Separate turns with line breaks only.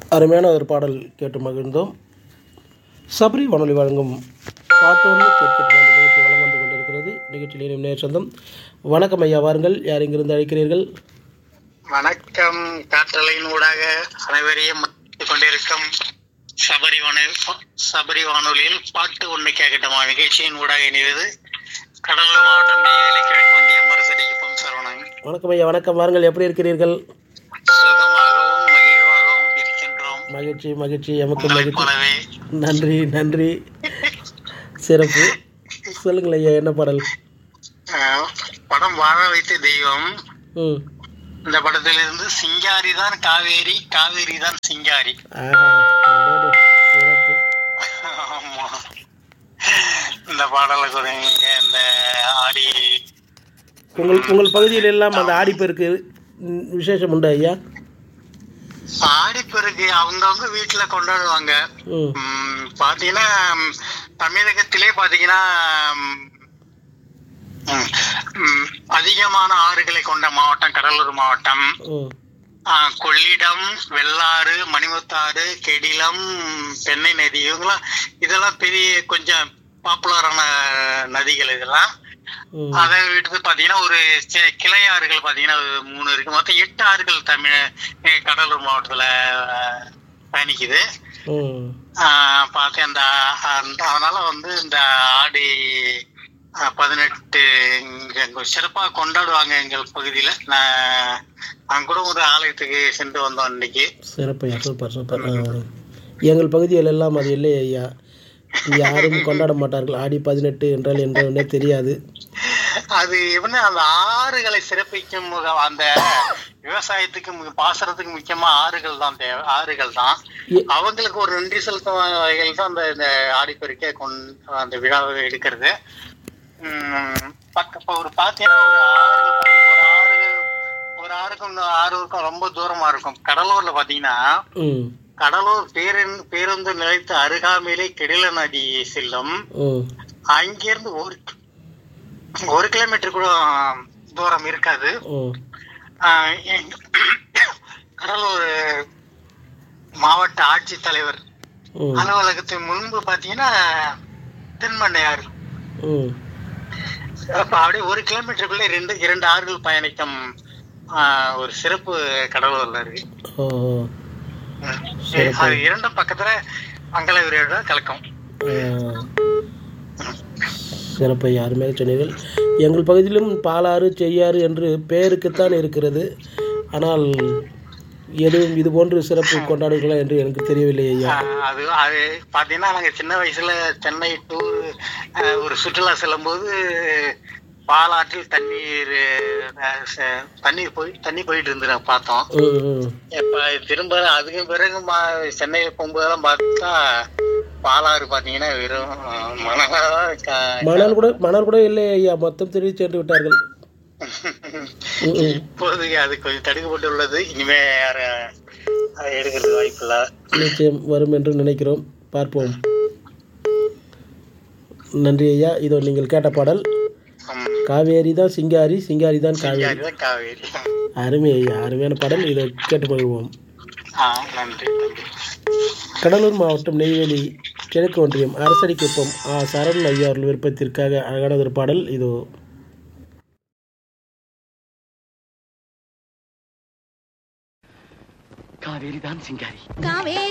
அருமையான ஒரு பாடல் கேட்டு மகிழ்ந்தோம் சபரி வானொலி வழங்கும் பாட்டு ஒன்று கேட்கட்டும் என்ற நிகழ்ச்சி வளம் வந்து கொண்டிருக்கிறது நிகழ்ச்சியில் இனியும் நேர் சொந்தம் வணக்கம் ஐயா வாருங்கள் யார் இங்கிருந்து அழைக்கிறீர்கள்
வணக்கம் காற்றலையின் ஊடாக அனைவரையும் மதித்துக் கொண்டிருக்கும் சபரி வானொலி சபரி வானொலியில் பாட்டு ஒண்ணு கேட்கட்டுமா நிகழ்ச்சியின் ஊடாக இணைவது கடலூர் மாவட்டம் நெய்வேலி கிழக்கு ஒன்றிய மரசடிக்குப்பம் சரவணன்
வணக்கம் ஐயா வணக்கம் வாருங்கள் எப்படி இருக்கிறீர்கள்
சுகமாகவும் மகிழ்வாகவும் இருக்கின்றோம்
மகிழ்ச்சி மகிழ்ச்சி எமக்கு
உங்களைப்
மகிழ்ச்சி
போலவே
நன்றி நன்றி சிறப்பு சொல்லுங்கள் ஐயா என்ன பாடல்
அஹ், படம் வாழ வைத்த தெய்வம்
ம்
இந்த படத்திலிருந்து சிங்காரி தான் காவேரி காவேரி தான் சிங்காரி
ஆஹா அடடே, சிறப்பு
ஆமா இந்த பாடலை கொடுங்க இந்த ஆடி
உங்கள் உங்கள் பகுதியில் எல்லாம் அந்த ஆடிப்பெருக்கு ம், விசேஷம் உண்டு ஐயா
ஆடிப்பெருக்கு அவங்கவுங்க வீட்டுல கொண்டாடுவாங்க
ம்
ம், பாத்தீங்கன்னா ம், தமிழகத்திலே பாத்தீங்கன்னா ம், ம், ம், அதிகமான ஆறுகளை கொண்ட மாவட்டம் கடலூர் மாவட்டம்
ம்
ஆ, கொள்ளிடம் வெள்ளாறு மணிமுத்தாறு கெடிலம் பெண்ணை நதி இவங்கெல்லாம் இதெல்லாம் பெரிய கொஞ்சம் பாப்புலரான நதிகள் இதெல்லாம்
ம்
அதை விட்டு பாத்தீங்கன்னா ஒரு சி- கிளை ஆறுகள் பாத்தீங்கன்னா ஒரு மூணு இருக்கு மொத்தம் எட்டு ஆறுகள் தமிழ் அஹ், கடலூர் மாவட்டத்துல அஹ், பயணிக்குது
ம்
ஆஹ், பார்த்தேன் அந்த அந்த- அதனால வந்து இந்த ஆடி அஹ், பதினெட்டு இங்க இங்க சிறப்பா கொண்டாடுவாங்க எங்கள் பகுதியில நான் நான் கூட ஒரு ஆலயத்துக்கு சென்று வந்தோம் இன்னைக்கு
சிறப்பு ஐயா சூப்பர் சூப்பர் ஆ. எங்கள் பகுதியில் எல்லாம் அது இல்லை ஐயா யாரும் கொண்டாட மாட்டார்கள் ஆடி பதினெட்டு என்றால் என்னன்னே தெரியாது
அது என்ன அந்த ஆறுகளை சிறப்பிக்கும் முக- அந்த விவசாயத்துக்கு மு- பாசனத்துக்கு முக்கியமா ஆறுகள் தான் தேவை ஆறுகள் தான்
எ-
அவங்களுக்கு ஒரு நன்றி செலுத்தும் வகையில் தான் அந்த இந்த ஆடிப்பெருக்கே கொண் அந்த விழாவை எடுக்கிறது உம் பக்க இப்ப ஒரு பாத்தீங்கன்னா ஒரு ஆறுகள் பாத்தீங்கன்னா ஒரு ஆறு ஒரு ஆறுக்கும் இன்னொரு ஆறுக்கும் ரொம்ப தூரமா இருக்கும் கடலூர்ல பாத்தீங்கன்னா
ம்
கடலூர் பேருந்து பேருந்து நிலையத்து அருகாமையிலே கெடில நதி செல்லும்
ம்
அங்கிருந்து ஒரு ஒரு கிலோமீட்டர் கூட தூரம் இருக்காது
ம்
ஆஹ் எங்க- கடலூர் மாவட்ட ஆட்சித்தலைவர்
ம்
அலுவலகத்தின் முன்பு பாத்தீங்கன்னா தென்மண்ணையாறு
ம்
அப்ப அப்படியே ஒரு கிலோமீட்டருக்குள்ள ரெண்டு இரண்டு ஆறுகள் பயணிக்கும் ஆஹ், ஒரு சிறப்பு கடலூர்ல இருக்கு
ஓ ஓ.
உம். அது இரண்டும் பக்கத்துல மங்களகிரியோட கலக்கும்
ஆ. சிறப்பு ஐயா அருமையாக சொன்னீர்கள் எங்கள் பகுதியிலும் பாலாறு செய்யாறு என்று பெயருக்குத்தான் இருக்கிறது ஆனால் எதுவும் இது போன்று சிறப்பு கொண்டாடுங்களா என்று எனக்கு தெரியவில்லை ஐயா
ஆஹ், அது அது பாத்தீங்கன்னா நாங்க சின்ன வயசுல சென்னை டூர் ஒரு சுற்றுலா செல்லும் போது பாலாற்றில் தண்ணீர் அஹ், ச- தண்ணீர் போய் தண்ணி போயிட்டு இருந்து நாங்க பார்த்தோம்
ம் ம்
இப்ப திரும்ப அதுக்கு பிறகு மா- சென்னை போகும்போதெல்லாம் பார்த்தா பாலாறு பாத்தீங்கன்னா வெறும் மணலா இருக்கா
மணல் கூட மணல் கூட இல்லை ஐயா மொத்தம் திருடி சென்று விட்டார்கள் ம், ம்.
இப்போதைக்கு அது கொஞ்சம் தடுக்கப்பட்டு உள்ளது இனிமே யாரும் அதை எடுக்கிறது வாய்ப்பு இல்ல
நிச்சயம் வரும் என்று நினைக்கிறோம் பார்ப்போம் நன்றி ஐயா இதோ நீங்கள் கேட்ட பாடல் காவேரி தான் சிங்காரி சிங்காரி தான் காவேரி
அதுதான் காவேரி
அருமை ஐயா அருமையான பாடல் இதை கேட்டு மகிழ்வோம்
ஆ நன்றி நன்றி
கடலூர் மாவட்டம் நெய்வேலி கிழக்கு ஒன்றியம் அரசடிக்குப்பம் ஆ சரண் ஐயா அவர்கள் விருப்பத்திற்காக அழகான ஒரு பாடல் இதோ
காவேரி தான் சிங்காரி
காவேரி